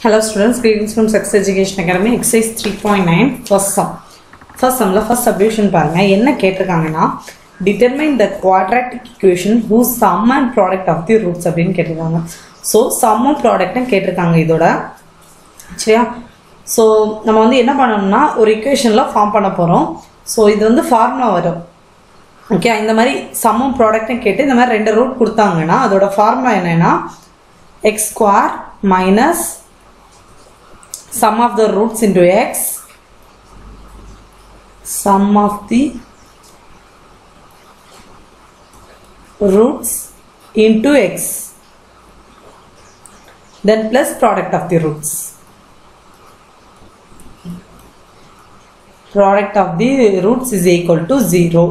Hello students, greetings from Success Education Academy, exercise 3.9, first sum. First sumல first subdivision பாருங்க என்ன கேட்டிருக்காங்கன்னா determine the quadratic equation whose sum and product of the roots அப்படின்னு கேட்டிருக்காங்க so சம்மும் ப்ராடக்ட்டும் கேட்டிருக்காங்க இதோட சரியா so நம்ம வந்து என்ன பண்ணணும்னா ஒரு இக்குவேஷனில் ஃபார்ம் பண்ண போகிறோம் ஸோ இது வந்து ஃபார்முலா வரும் ஓகே இந்த மாதிரி சம்மும் ப்ராடக்ட்டும் கேட்டு இந்த மாதிரி ரெண்டு ரூட் கொடுத்தாங்கன்னா அதோட ஃபார்முலா என்னன்னா X square minus sum of the roots into x sum of the roots into x then plus product of the roots product of the roots is equal to 0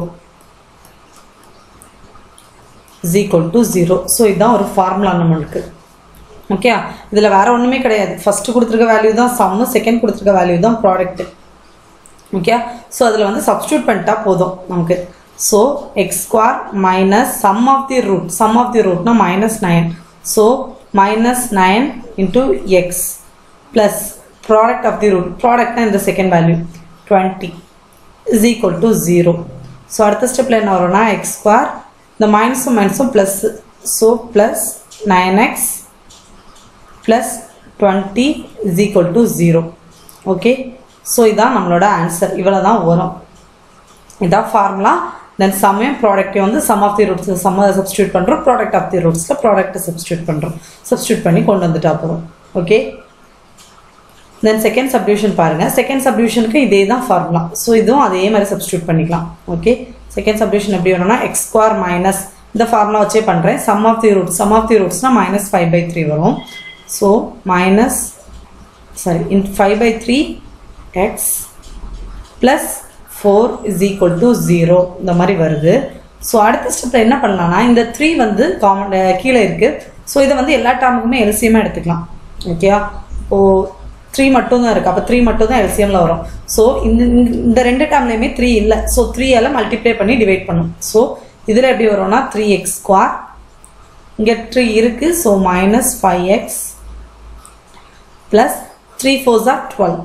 is equal to 0 so இதான் ஒரு formula நம்மளுக்கு okay இதில் வேற ஒன்றுமே கிடையாது first கொடுத்துருக்க value தான் sum second கொடுத்துருக்க வேல்யூ தான் ப்ராடக்ட் ஓகே ஸோ அதில் வந்து சப்ஸ்டியூட் பண்ணிட்டா போதும் நமக்கு so X square minus sum of the root sum of the ரூட்னா minus nine so minus nine into X plus product of the root ப்ராடக்ட்னா இந்த second value twenty is equal to zero so அடுத்த ஸ்டெப்பில் என்ன வரும்னா X square இந்த மைனஸும் மைனஸும் plus so plus nine X plus 20 is equal to 0 okay so இதான் நம்மளோட ஆன்சர் இவ்வளோ தான் வரும் இதான் ஃபார்முலா தென் சம்மையும் ப்ராடக்ட்டையும் வந்து சம் ஆஃப் தி ரூட்ஸ் சம்ம சப்ஸ்டியூட் பண்ணுறோம் ப்ராடக்ட் ஆஃப் தி ரூட்ஸில் ப்ராடக்ட்டை சப்ஸ்டியூட் பண்ணுறோம் சப்ஸ்டியூட் பண்ணி கொண்டு வந்துட்டா போகிறோம் ஓகே தென் செகண்ட் சப்டிவிஷன் பாருங்கள் செகண்ட் சப்டிவிஷனுக்கு இதே தான் ஃபார்முலா ஸோ இதுவும் அதே மாதிரி சப்ஸ்டியூட் பண்ணிக்கலாம் ஓகே செகண்ட் சப்டிவிஷன் எப்படி வரும்னா எக்ஸ் ஸ்கொயர் மைனஸ் இந்த ஃபார்முலா வச்சே பண்ணுறேன் sum of the roots sum of the ரூட்ஸ்னால் மைனஸ் ஃபைவ் பை த்ரீ வரும் so minus sorry in 5 by 3 x plus 4 is equal to 0 இந்த மாதிரி வருது ஸோ அடுத்த ஸ்டெப்பில் என்ன பண்ணலாம்னா இந்த த்ரீ வந்து காமன் கீழே இருக்குது ஸோ இதை வந்து எல்லா டேர்முக்குமே எல்சியமாக எடுத்துக்கலாம் ஓகேயா ஓ த்ரீ மட்டும் தான் இருக்குது அப்போ த்ரீ மட்டும் தான் எல்சியமில் வரும் ஸோ இந்த இந்த ரெண்டு டேர்ம்லேயுமே த்ரீ இல்லை ஸோ த்ரீயால் மல்டிப்ளை பண்ணி டிவைட் பண்ணும் ஸோ இதில் எப்படி வரும்னா த்ரீ எக்ஸ் ஸ்கொயர் இங்கே த்ரீ இருக்குது so minus five x plus 3 4s are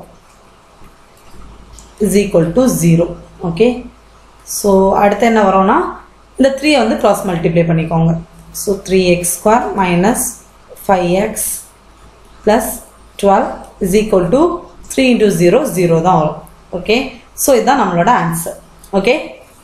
12 is equal to 0 okay so அடுத்து என்ன வரும்னா இந்த 3 வந்து cross multiply பண்ணிக்கோங்க so 3x square minus 5x plus 12 is equal to 3 into 0 0 தான் வரும் okay so இதுதான் நம்மளோட ஆன்சர் okay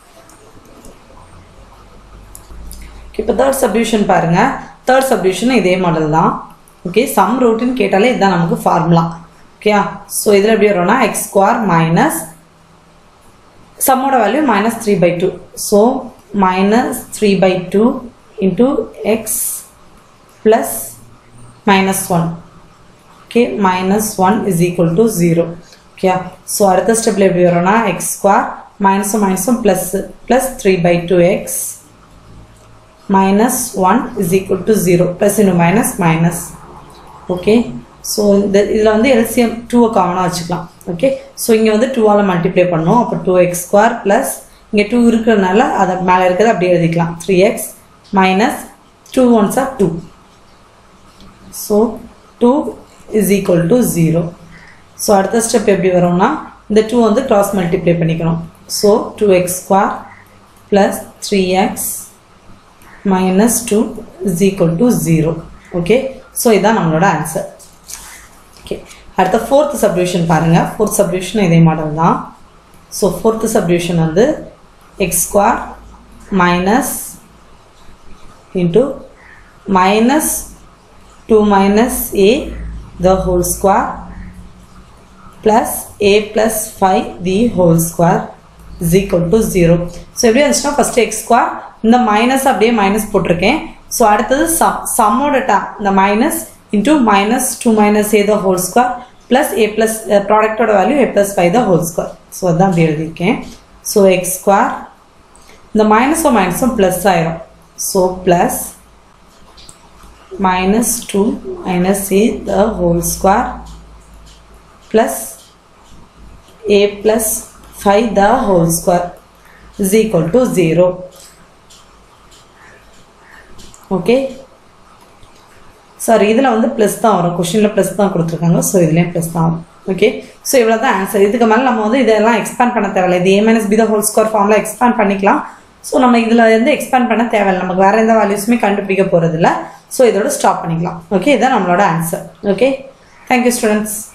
இப்போ தேர்ட் சப்டிவிஷன் பாருங்க தேர்ட் சப்டிவிஷன் இதே மாடல் தான் ஓகே சம் ரூட்டுன்னு கேட்டாலே இதுதான் நமக்கு ஃபார்முலா ஓகே ஸோ இதில் எப்படி வரும்னா எக்ஸ் ஸ்கொயர் மைனஸ் சம்மோட value minus three by two so minus three by two into X plus minus one okay minus one is equal to zero okay so அடுத்த ஸ்டெப்பில் எப்படி வரும்னா எக்ஸ் ஸ்கொயர் மைனஸும் மைனஸும் plus plus three by two x minus 1 is equal to 0 plus into minus minus okay so இந்த இதில் வந்து LCM டூவை காமனாக வச்சுக்கலாம் ஓகே ஸோ இங்கே வந்து டூவால் மல்டிப்ளை பண்ணோம் அப்போ டூ எக்ஸ் ஸ்கொயர் ப்ளஸ் இங்கே டூ இருக்கிறதுனால அதை மேலே இருக்கிறத அப்படியே எழுதிக்கலாம் three x minus two ones are two so two is equal to zero so அடுத்த ஸ்டெப் எப்படி வரும்னா இந்த டூ வந்து கிராஸ் மல்டிப்ளை பண்ணிக்கணும் so two x square plus three x minus two is equal to zero okay so இதுதான் நம்மளோட answer okay அடுத்த fourth subdivision பாருங்கள் ஃபோர்த் சப்டிவிஷன் இதே மாடல் தான் ஸோ ஃபோர்த்து சப்டிவிஷன் வந்து x square minus into minus two minus a the whole square plus a plus five the whole square is equal to zero so எப்படி வந்துச்சுன்னா first x square இந்த minus அப்படியே minus போட்டிருக்கேன் so அடுத்தது sum சம்மோட term இந்த minus into minus two minus a the whole square plus a plus ப்ராடக்டோட value a plus five the whole square so அதான் அப்படி எழுதியிருக்கேன் ஸோ எக்ஸ் ஸ்கொயர் இந்த மைனஸும் மைனஸும் ப்ளஸ் ஆயிரும் so plus minus two minus a the whole square plus a plus five the whole square is equal to 0 okay sorry இதில் வந்து plus தான் வரும் கொஷினில் ப்ளஸ் தான் கொடுத்துருக்காங்க ஸோ இதுலேயும் ப்ளஸ் தான் வரும் ஓகே ஸோ இவ்வளோ தான் ஆன்சர் இதுக்கு மேலே நம்ம வந்து இதெல்லாம் எக்ஸ்பேண்ட் பண்ண தேவையில்லை இது a minus b the whole square ஃபார்மில் எக்ஸ்பேண்ட் பண்ணிக்கலாம் ஸோ நம்ம இதில் வந்து எக்ஸ்பேண்ட் பண்ண தேவையில்லை நமக்கு வேறு எந்த வேல்யூஸுமே கண்டுபிடிக்க போகிறதில்ல ஸோ இதோட ஸ்டாப் பண்ணிக்கலாம் ஓகே இதான் நம்மளோட ஆன்சர் ஓகே தேங்க்யூ ஸ்டூடெண்ட்ஸ்